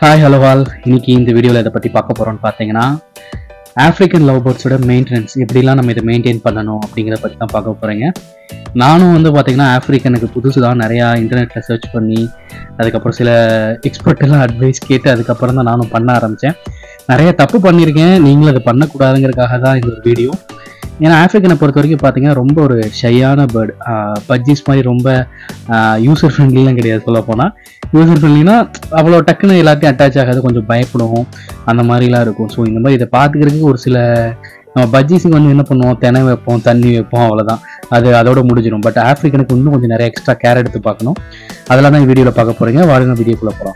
hi hello all இன்னைக்கு இந்த வீடியோவில் இதை பற்றி பார்க்க போகிறோம்னு பார்த்தீங்கன்னா ஆஃப்ரிக்கன் லவ் பேர்ட்ஸோட மெயின்டெனன்ஸ் எப்படிலாம் நம்ம இதை மெயின்டைன் பண்ணணும் அப்படிங்கிறத பற்றி தான் பார்க்க போகிறேங்க நானும் வந்து பார்த்தீங்கன்னா ஆஃப்ரிக்கனுக்கு புதுசு தான் நிறையா இன்டர்நெட்டில் சர்ச் பண்ணி அதுக்கப்புறம் சில எக்ஸ்பர்ட் எல்லாம் அட்வைஸ் கேட்டு அதுக்கப்புறம் தான் நானும் பண்ண ஆரம்பித்தேன் நிறைய தப்பு பண்ணியிருக்கேன் நீங்களும் அதை பண்ணக்கூடாதுங்கிறதுக்காக தான் இந்த ஒரு வீடியோ ஏன்னா ஆஃப்ரிக்கனை பொறுத்த வரைக்கும் பார்த்தீங்கன்னா ரொம்ப ஒரு ஷையான பேர்டு பஜ்ஜிஸ் மாதிரி ரொம்ப யூசர் ஃப்ரெண்ட்லிலாம் கிடையாது சொல்ல போனால் யூசர் ஃப்ரெண்ட்லினா அவ்வளோ டக்குன்னு எல்லாத்தையும் அட்டாச் ஆகாது கொஞ்சம் பயப்படும் அந்த மாதிரிலாம் இருக்கும் ஸோ இந்த மாதிரி இதை பார்த்துக்கிறதுக்கு ஒரு சில நம்ம பஜ்ஜிஸுக்கு வந்து என்ன பண்ணுவோம் தினை வைப்போம் தண்ணி வைப்போம் அவ்வளோதான் அது அதோட முடிஞ்சிடும் பட் ஆஃப்ரிக்கனுக்கு இன்னும் கொஞ்சம் நிறைய எக்ஸ்ட்ரா கேர் எடுத்து பார்க்கணும் அதெல்லாம் தான் வீடியோவில் பார்க்க போகிறீங்க வாருங்க வீடியோக்குள்ளே போகலாம்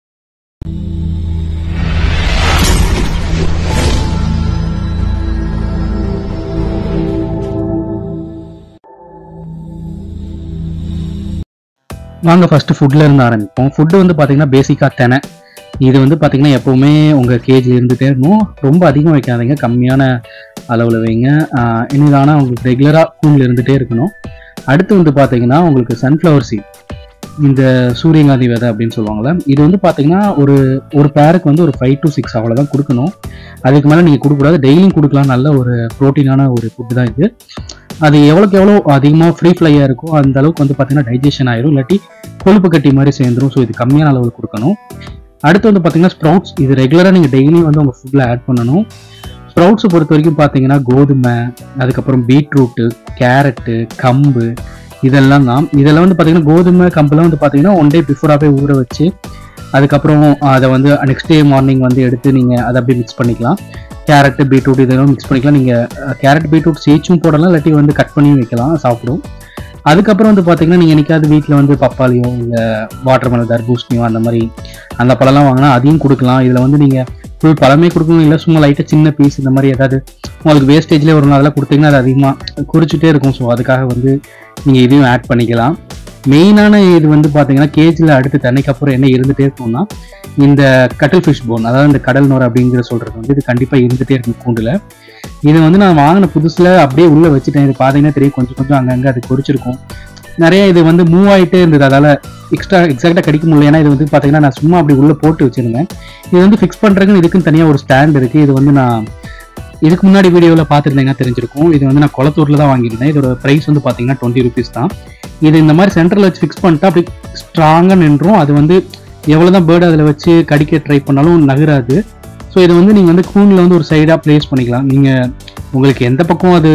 வாங்க ஃபர்ஸ்ட் ஃபுட்ல இருந்து ஆரம்பிப்போம் ஃபுட்டு வந்து பார்த்தீங்கன்னா பேசிக்காக தெனை இது வந்து பார்த்தீங்கன்னா எப்போவுமே உங்கள் கேஜில் இருந்துகிட்டே இருக்கணும் ரொம்ப அதிகம் வைக்காதீங்க கம்மியான அளவில் வைங்க இனிதானா உங்களுக்கு ரெகுலராக கூண்டில் இருந்துகிட்டே இருக்கணும் அடுத்து வந்து பார்த்தீங்கன்னா உங்களுக்கு சன்ஃப்ளவர் சீட் இந்த சூரியகாந்தி விதை அப்படின்னு சொல்லுவாங்கள்ல இது வந்து பார்த்தீங்கன்னா ஒரு ஒரு பேருக்கு வந்து ஒரு ஃபைவ் டு சிக்ஸ் அவ்வளோதான் கொடுக்கணும் அதுக்கு மேலே நீங்கள் கொடுக்கக்கூடாது டெய்லியும் கொடுக்கலாம் நல்ல ஒரு ப்ரோட்டீனான ஒரு ஃபுட்டு தான் இது அது எவ்வளோக்கு எவ்வளோ அதிகமாக ஃப்ரீ ஃப்ளையாக இருக்கோ அந்த அளவுக்கு வந்து பார்த்தீங்கன்னா டைஜஷன் ஆயிரும் இல்லாட்டி கொழுப்பு கட்டி மாதிரி சேர்ந்துரும் ஸோ இது கம்மியான அளவில் கொடுக்கணும் அடுத்து வந்து பார்த்தீங்கன்னா ஸ்ப்ரவுட்ஸ் இது ரெகுலராக நீங்கள் டெய்லியும் வந்து உங்கள் ஃபுட்டில் ஆட் பண்ணணும் ஸ்ப்ரவுட்ஸை பொறுத்த வரைக்கும் பார்த்தீங்கன்னா கோதுமை அதுக்கப்புறம் பீட்ரூட்டு கேரட்டு கம்பு இதெல்லாம் தான் இதெல்லாம் வந்து பார்த்தீங்கன்னா கோதுமை கம்பெல்லாம் வந்து பார்த்தீங்கன்னா ஒன் டே பிஃபோராகவே ஊற வச்சு அதுக்கப்புறம் அதை வந்து நெக்ஸ்ட் டே மார்னிங் வந்து எடுத்து நீங்கள் அதை அப்படியே மிக்ஸ் பண்ணிக்கலாம் கேரட்டு பீட்ரூட் இதெல்லாம் மிக்ஸ் பண்ணிக்கலாம் நீங்கள் கேரட் பீட்ரூட் சேச்சும் போடலாம் இல்லாட்டி வந்து கட் பண்ணி வைக்கலாம் சாப்பிடும் அதுக்கப்புறம் வந்து பார்த்தீங்கன்னா நீங்கள் என்னைக்காவது வீட்டில் வந்து பப்பாளியோ இல்லை வாட்டர் மெலன் தர்பூசணியோ அந்த மாதிரி அந்த பழம்லாம் வாங்கினா அதையும் கொடுக்கலாம் இதில் வந்து நீங்கள் ஃபுல் பழமே கொடுக்கணும் இல்லை சும்மா லைட்டாக சின்ன பீஸ் இந்த மாதிரி ஏதாவது உங்களுக்கு வேஸ்டேஜ்லேயே வரும் அதெல்லாம் கொடுத்தீங்கன்னா அது அதிகமாக குறிச்சிட்டே இருக்கும் ஸோ அதுக்காக வந்து நீங்கள் இதையும் ஆட் பண்ணிக்கலாம் மெயினான இது வந்து பார்த்தீங்கன்னா கேஜில் அடுத்து தண்ணிக்கு அப்புறம் என்ன இருந்துகிட்டே இருக்கும்னா இந்த கட்டில் ஃபிஷ் போன் அதாவது இந்த கடல் நோர் அப்படிங்கிற சொல்கிறது வந்து இது கண்டிப்பாக இருந்துகிட்டே இருக்கும் கூண்டில் இது வந்து நான் வாங்கின புதுசில் அப்படியே உள்ளே வச்சுட்டேன் இது பார்த்தீங்கன்னா தெரியும் கொஞ்சம் கொஞ்சம் அங்கங்கே அது குறிச்சிருக்கும் நிறைய இது வந்து மூவ் ஆகிட்டே இருந்தது அதால் எக்ஸ்ட்ரா எக்ஸாக்டாக கிடைக்க முடியல ஏன்னா இது வந்து பார்த்தீங்கன்னா நான் சும்மா அப்படி உள்ளே போட்டு வச்சுருந்தேன் இது வந்து ஃபிக்ஸ் பண்ணுறதுக்குன்னு இதுக்குன்னு தனியாக ஒரு ஸ்டாண்ட் இருக்குது இது வந்து நான் இதுக்கு முன்னாடி வீடியோவில் பார்த்துருந்தீங்கன்னா தெரிஞ்சிருக்கும் இது வந்து நான் குளத்தூரில் தான் வாங்கியிருந்தேன் இதோட ப்ரைஸ் வந்து பார்த்தீங்கன்னா டுவெண்ட்டி ருபீஸ் தான் இது இந்த மாதிரி சென்டரில் வச்சு ஃபிக்ஸ் பண்ணிட்டா அப்படி ஸ்ட்ராங்காக நின்றும் அது வந்து எவ்வளோ தான் பேர்டு அதில் வச்சு கடிக்க ட்ரை பண்ணாலும் நகராது ஸோ இதை வந்து நீங்கள் வந்து கூண்டில் வந்து ஒரு சைடாக ப்ளேஸ் பண்ணிக்கலாம் நீங்கள் உங்களுக்கு எந்த பக்கம் அது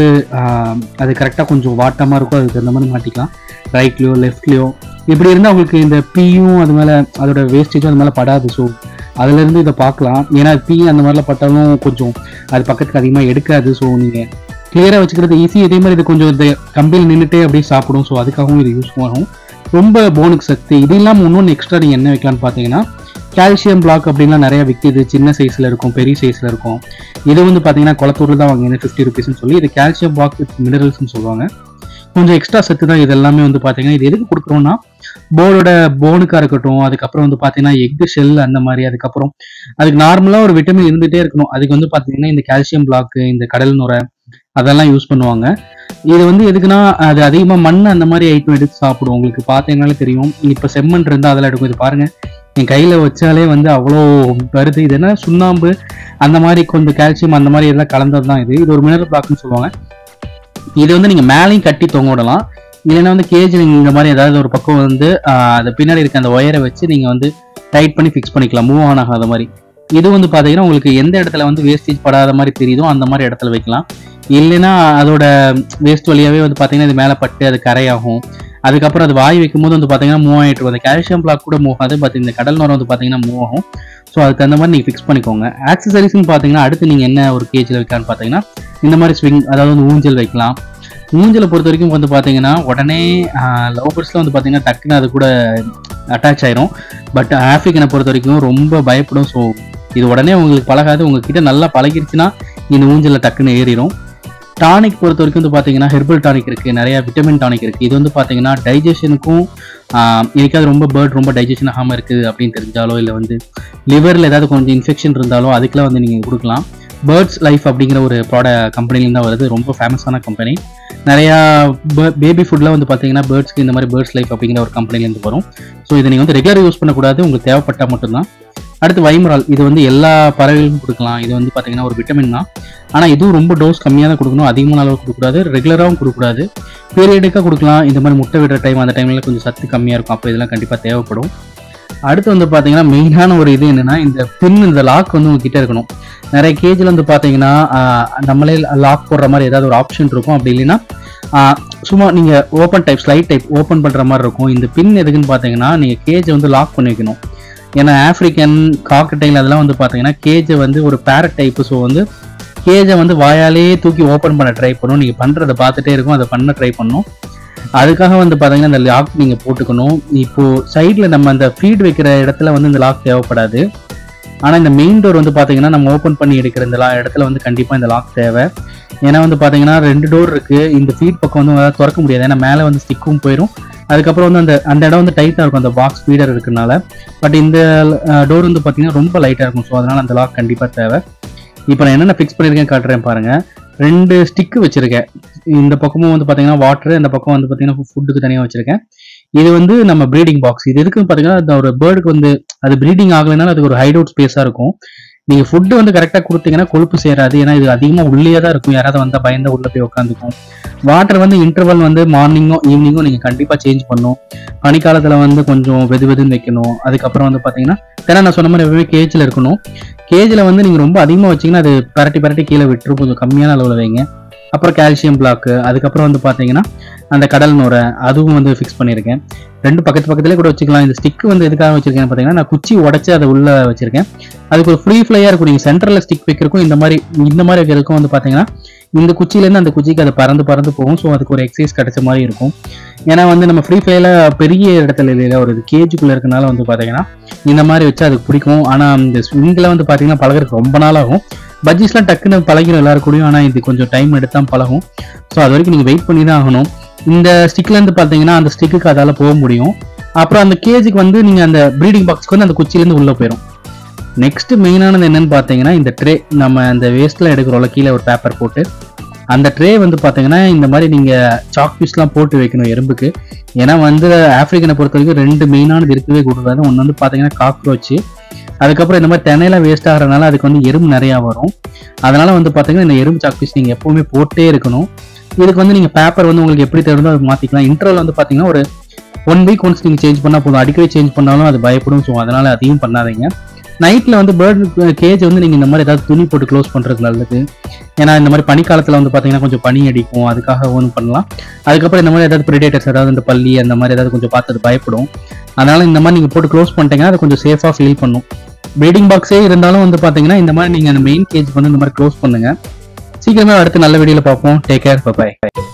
அது கரெக்டாக கொஞ்சம் வாட்டமாக இருக்கோ அதுக்கு தகுந்த மாதிரி மாட்டிக்கலாம் ரைட்லேயோ லெஃப்ட்லேயோ இப்படி இருந்தால் உங்களுக்கு இந்த பீயும் அது மேலே அதோட வேஸ்டேஜும் அது மேலே படாது ஸோ அதுலேருந்து இதை பார்க்கலாம் ஏன்னா பீ அந்த மாதிரிலாம் பட்டாலும் கொஞ்சம் அது பக்கத்துக்கு அதிகமாக எடுக்காது ஸோ நீங்கள் கிளியராக வச்சுக்கிறது ஈஸி இதே மாதிரி இது கொஞ்சம் இந்த கம்பியில் நின்றுட்டே அப்படியே சாப்பிடும் ஸோ அதுக்காகவும் இது யூஸ் ஆகும் ரொம்ப போனுக்கு சக்தி இது இல்லாமல் இன்னொன்று எக்ஸ்ட்ரா நீங்கள் என்ன வைக்கலாம்னு பார்த்தீங்கன்னா கால்சியம் பிளாக் அப்படின்லாம் நிறைய விற்கிது சின்ன சைஸில் இருக்கும் பெரிய சைஸில் இருக்கும் இது வந்து பார்த்தீங்கன்னா குளத்தூரில் தான் வாங்கினது ஃபிஃப்டி ருபீஸ்னு சொல்லி இது கால்சியம் பிளாக் வித் மினரல்ஸ்னு சொல்லுவாங்க கொஞ்சம் எக்ஸ்ட்ரா சத்து தான் இது எல்லாமே வந்து பார்த்தீங்கன்னா இது எதுக்கு கொடுக்குறோம்னா போர்டோட போனுக்காக இருக்கட்டும் அதுக்கப்புறம் வந்து பார்த்தீங்கன்னா எக் ஷெல் அந்த மாதிரி அதுக்கப்புறம் அதுக்கு நார்மலாக ஒரு விட்டமின் இருந்துகிட்டே இருக்கணும் அதுக்கு வந்து பார்த்தீங்கன்னா இந்த கால்சியம் பிளாக்கு இந்த கடல் நுரை அதெல்லாம் யூஸ் பண்ணுவாங்க இது வந்து எதுக்குன்னா அது அதிகமாக மண் அந்த மாதிரி ஐட்டம் எடுத்து சாப்பிடும் உங்களுக்கு பார்த்தீங்கனாலே தெரியும் இப்போ செம்மண் இருந்தால் அதெல்லாம் எடுக்கும் இது பாருங்க என் கையில் வச்சாலே வந்து அவ்வளோ வருது இது என்ன சுண்ணாம்பு அந்த மாதிரி கொஞ்சம் கால்சியம் அந்த மாதிரி எல்லாம் கலந்தது தான் இது இது ஒரு மினரல் பிளாக்னு சொல்லுவாங்க இது வந்து நீங்கள் மேலேயும் கட்டி தொங்க விடலாம் இல்லைன்னா வந்து கேஜ் நீங்கள் இந்த மாதிரி ஏதாவது ஒரு பக்கம் வந்து அது பின்னாடி இருக்க அந்த ஒயரை வச்சு நீங்கள் வந்து டைட் பண்ணி ஃபிக்ஸ் பண்ணிக்கலாம் மூவ் ஆன் ஆகாத மாதிரி இது வந்து பார்த்தீங்கன்னா உங்களுக்கு எந்த இடத்துல வந்து வேஸ்டேஜ் படாத மாதிரி தெரியுதோ அந்த மாதிரி இடத்துல வைக்கலாம் இல்லைன்னா அதோட வேஸ்ட் வழியாகவே வந்து பார்த்தீங்கன்னா இது மேலே பட்டு அது கரையாகும் அதுக்கப்புறம் அது வாய் வைக்கும்போது வந்து பார்த்தீங்கன்னா மூவ் ஆகிட்டு அந்த கால்சியம் பிளாக் கூட மூவ் ஆகுது பட் இந்த கடல் நோரம் வந்து பார்த்தீங்கன்னா மூவ் ஆகும் ஸோ அதுக்கு தகுந்த மாதிரி நீங்கள் ஃபிக்ஸ் பண்ணிக்கோங்க ஆக்சசரிஸ்னு பார்த்தீங்கன்னா அடுத்து நீங்கள் என்ன ஒரு கேஜில் வைக்கலான்னு பார்த்தீங்கன்னா இந்த மாதிரி ஸ்விங் அதாவது வந்து ஊஞ்சல் வைக்கலாம் ஊஞ்சலை பொறுத்த வரைக்கும் வந்து பார்த்தீங்கன்னா உடனே லவ் பேர்ட்ஸில் வந்து பார்த்தீங்கன்னா டக்குன்னு அது கூட அட்டாச் ஆயிரும் பட் ஆஃப்ரிக்கனை பொறுத்த வரைக்கும் ரொம்ப பயப்படும் ஸோ இது உடனே உங்களுக்கு பழகாது உங்ககிட்ட நல்லா பழகிருச்சுன்னா இந்த ஊஞ்சலில் டக்குன்னு ஏறிடும் டானிக் பொறுத்த வரைக்கும் வந்து பார்த்தீங்கன்னா ஹெர்பல் டானிக் இருக்குது நிறைய விட்டமின் டானிக் இருக்குது இது வந்து பார்த்தீங்கன்னா டைஜஷனுக்கும் எனக்காவது ரொம்ப பேர்ட் ரொம்ப டைஜஷன் ஆகாமல் இருக்குது அப்படின்னு தெரிஞ்சாலோ இல்லை வந்து லிவரில் ஏதாவது கொஞ்சம் இன்ஃபெக்ஷன் இருந்தாலோ அதுக்கெல்லாம் வந்து நீங்கள் கொடுக்கலாம் பேர்ட்ஸ் லைஃப் அப்படிங்கிற ஒரு ப்ராடக்ட் கம்பெனிலேருந்து தான் வருது ரொம்ப ஃபேமஸான கம்பெனி நிறையா பேபி ஃபுட்லாம் வந்து பார்த்தீங்கன்னா பேர்ட்ஸ்க்கு இந்த மாதிரி பேர்ட்ஸ் லைஃப் அப்படிங்கிற ஒரு கம்பெனிலேருந்து வரும் ஸோ இதை நீங்கள் வந்து ரெகுலர் யூஸ் பண்ணக்கூடாது உங்களுக்கு தேவைப்பட்டால் மட்டும்தான் அடுத்து வைமரால் இது வந்து எல்லா பறவைகளுக்கும் கொடுக்கலாம் இது வந்து பார்த்தீங்கன்னா ஒரு விட்டமின் தான் ஆனால் இதுவும் ரொம்ப டோஸ் கம்மியாக தான் கொடுக்கணும் அதிகமான அளவு கொடுக்கக்கூடாது ரெகுலராகவும் கொடுக்கக்கூடாது பீரியடுக்காக கொடுக்கலாம் இந்த மாதிரி முட்டை விடுற டைம் அந்த டைமில் கொஞ்சம் சத்து கம்மியாக இருக்கும் அப்போ இதெல்லாம் கண்டிப்பாக தேவைப்படும் அடுத்து வந்து பார்த்தீங்கன்னா மெயினான ஒரு இது என்னன்னா இந்த பின் இந்த லாக் வந்து உங்ககிட்ட இருக்கணும் நிறைய கேஜில் வந்து பார்த்தீங்கன்னா ஆஹ், நம்மளே லாக் போடுற மாதிரி ஏதாவது ஒரு ஆப்ஷன் இருக்கும் அப்படி இல்லைன்னா ஆஹ், சும்மா நீங்கள் open type slight type open பண்ணுற மாதிரி இருக்கும் இந்த பின் எதுக்குன்னு பார்த்தீங்கன்னா நீங்கள் கேஜை வந்து லாக் பண்ணி வைக்கணும் ஏன்னா ஆஃப்ரிக்கன் காக்கடைல் அதெல்லாம் வந்து பார்த்தீங்கன்னா கேஜை வந்து ஒரு பேரட் டைப்பு ஸோ வந்து கேஜை வந்து வாயாலே தூக்கி ஓப்பன் பண்ண ட்ரை பண்ணும் நீங்கள் பண்ணுறதை பார்த்துட்டே இருக்கும் அதை பண்ண ட்ரை பண்ணும் அதுக்காக வந்து பார்த்தீங்கன்னா இந்த லாக் நீங்கள் போட்டுக்கணும் இப்போ சைடில் நம்ம அந்த ஃபீட் வைக்கிற இடத்துல வந்து இந்த லாக் தேவைப்படாது ஆனால் இந்த மெயின் டோர் வந்து பார்த்தீங்கன்னா நம்ம ஓப்பன் பண்ணி எடுக்கிற இந்த லா- இடத்துல வந்து கண்டிப்பாக இந்த லாக் தேவை ஏன்னா வந்து பார்த்தீங்கன்னா ரெண்டு டோர் இருக்கு இந்த ஃபீட் பக்கம் வந்து உங்களால திறக்க முடியாது ஏன்னா மேலே வந்து ஸ்டிக்கும் போயிடும் அதுக்கப்புறம் வந்து அந்த அந்த இடம் வந்து டைட்டாக இருக்கும் அந்த பாக்ஸ் ஃபீடர் இருக்கனால பட் இந்த டோர் வந்து பார்த்தீங்கன்னா ரொம்ப லைட்டாக இருக்கும் ஸோ அதனால அந்த லாக் கண்டிப்பாக தேவை இப்போ நான் என்னென்ன ஃபிக்ஸ் பண்ணியிருக்கேன் காட்டுறேன் பாருங்க ரெண்டு ஸ்டிக்கு வச்சிருக்கேன் இந்த பக்கமும் வந்து பார்த்தீங்கன்னா வாட்டர் இந்த பக்கம் வந்து பார்த்தீங்கன்னா ஃபுட்டுக்கு தனியாக வச்சிருக்கேன் இது வந்து நம்ம ப்ரீடிங் பாக்ஸ் இது எதுக்குன்னு பார்த்தீங்கன்னா இந்த ஒரு பேர்டுக்கு வந்து அது ப்ரீடிங் ஆகலைனாலும் அதுக்கு ஒரு ஹைட் அவுட் ஸ்பேஸாக இருக்கும் நீங்கள் ஃபுட்டு வந்து கரெக்டாக கொடுத்தீங்கன்னா கொழுப்பு சேராது ஏன்னா இது அதிகமாக உள்ளே தான் இருக்கும் யாராவது வந்தால் பயந்தா உள்ளே போய் உட்காந்துக்கும் வாட்டர் வந்து இன்டர்வல் வந்து மார்னிங்கும் ஈவினிங்கும் நீங்கள் கண்டிப்பாக சேஞ்ச் பண்ணணும் பனிக்காலத்தில் வந்து கொஞ்சம் வெது வெதுன்னு வைக்கணும் அதுக்கப்புறம் வந்து பார்த்தீங்கன்னா ஏன்னா நான் சொன்ன மாதிரி எப்பவுமே கேஜில் இருக்கணும் கேஜில் வந்து நீங்கள் ரொம்ப அதிகமாக வச்சீங்கன்னா அது பரட்டி பரட்டி கீழே விட்டுரும் கொஞ்சம் கம்மியான அளவில் வைங்க அப்புறம் கால்சியம் பிளாக்கு அதுக்கப்புறம் வந்து பார்த்தீங்கன்னா அந்த கடல் நுரை அதுவும் வந்து ஃபிக்ஸ் பண்ணியிருக்கேன் ரெண்டு பக்கத்து பக்கத்துலேயே கூட வச்சுக்கலாம் இந்த ஸ்டிக் வந்து எதுக்காக வச்சிருக்கேன் பார்த்தீங்கன்னா நான் குச்சி உடச்சி அதை உள்ள வச்சிருக்கேன் அதுக்கு ஒரு ஃப்ரீ ஃப்ளையாக இருக்கும் நீங்கள் சென்டரில் ஸ்டிக் வைக்கிறக்கும் இந்த மாதிரி இந்த மாதிரி வைக்கிறதுக்கும் வந்து பார்த்தீங்கன்னா இந்த குச்சியிலேருந்து அந்த குச்சிக்கு அது பறந்து பறந்து போகும் ஸோ அதுக்கு ஒரு எக்ஸசைஸ் கிடைச்ச மாதிரி இருக்கும் ஏன்னா வந்து நம்ம ஃப்ரீ ஃபயரில் பெரிய இடத்துல இல்லையா ஒரு கேஜுக்குள்ளே இருக்கனால வந்து பார்த்தீங்கன்னா இந்த மாதிரி வச்சு அதுக்கு பிடிக்கும் ஆனால் இந்த ஸ்விங்கில் வந்து பார்த்தீங்கன்னா பழகுறதுக்கு ரொம்ப நாள் ஆகும் பஜ்ஜிஸ்லாம் டக்குன்னு பழகிடும் எல்லாரும் கூடயும் ஆனால் இது கொஞ்சம் டைம் எடுத்து தான் பழகும் ஸோ அது வரைக்கும் நீங்கள் வெயிட் பண்ணி தான் ஆகணும் இந்த ஸ்டிக்லேருந்து பார்த்தீங்கன்னா அந்த ஸ்டிக்கு அதால் போக முடியும் அப்புறம் அந்த கேஜுக்கு வந்து நீங்கள் அந்த ப்ரீடிங் பாக்ஸ்க்கு வந்து அந்த குச்சிலேருந்து உள்ளே போயிடும் நெக்ஸ்ட் மெயினானது என்னன்னு பார்த்தீங்கன்னா இந்த ட்ரே நம்ம அந்த வேஸ்ட்டில் எடுக்கிறோம்ல கீழே ஒரு பேப்பர் போட்டு அந்த ட்ரே வந்து பார்த்தீங்கன்னா இந்த மாதிரி நீங்கள் சாக் பீஸ்லாம் போட்டு வைக்கணும் எறும்புக்கு ஏன்னா வந்து ஆப்பிரிக்கனை பொறுத்த வரைக்கும் ரெண்டு மெயினானது இருக்கவே கூடாது ஒன்று வந்து பார்த்தீங்கன்னா காக்ரோச்சு அதுக்கப்புறம் இந்த மாதிரி தினையெல்லாம் வேஸ்ட் ஆகிறதுனால அதுக்கு வந்து எறும்பு நிறையா வரும் அதனால வந்து பார்த்தீங்கன்னா இந்த எறும்பு சாக் பீஸ் நீங்கள் எப்பவுமே போட்டே இருக்கணும் இதுக்கு வந்து நீங்கள் பேப்பர் வந்து உங்களுக்கு எப்படி தெரியுதோ அது மாற்றிக்கலாம் இன்டர்வல் வந்து பார்த்தீங்கன்னா ஒரு ஒன் வீக் ஒன்ஸ் நீங்கள் சேஞ்ச் பண்ணால் போதும் அடிக்கடி சேஞ்ச் பண்ணாலும் அது பயப்படும் ஸோ அதனால அதையும் பண்ணாதீங்க நைட்டில் வந்து பேர்டு கேஜ் வந்து நீங்கள் இந்த மாதிரி ஏதாவது துணி போட்டு க்ளோஸ் பண்ணுறது நல்லது ஏன்னா இந்த மாதிரி பனிக்காலத்தில் வந்து பார்த்தீங்கன்னா கொஞ்சம் பனி அடிக்கும் அதுக்காக ஒன்று பண்ணலாம் அதுக்கப்புறம் இந்த மாதிரி ஏதாவது ப்ரிடேட்டர்ஸ் ஏதாவது இந்த பள்ளி அந்த மாதிரி ஏதாவது கொஞ்சம் பார்த்து அது பயப்படும் அதனால இந்த மாதிரி நீங்கள் போட்டு க்ளோஸ் பண்ணிட்டீங்கன்னா அது கொஞ்சம் சேஃபாக ஃபீல் பண்ணும் ப்ரீடிங் பாக்ஸே இருந்தாலும் வந்து பார்த்தீங்கன்னா இந்த மாதிரி நீங்கள் அந்த மெயின் கேஜ் வந்து இந்த மாதிரி க்ளோஸ் பண்ணுங்க சீக்கிரமே அடுத்து நல்ல வீடியோவில் பார்ப்போம் டேக் கேர் பை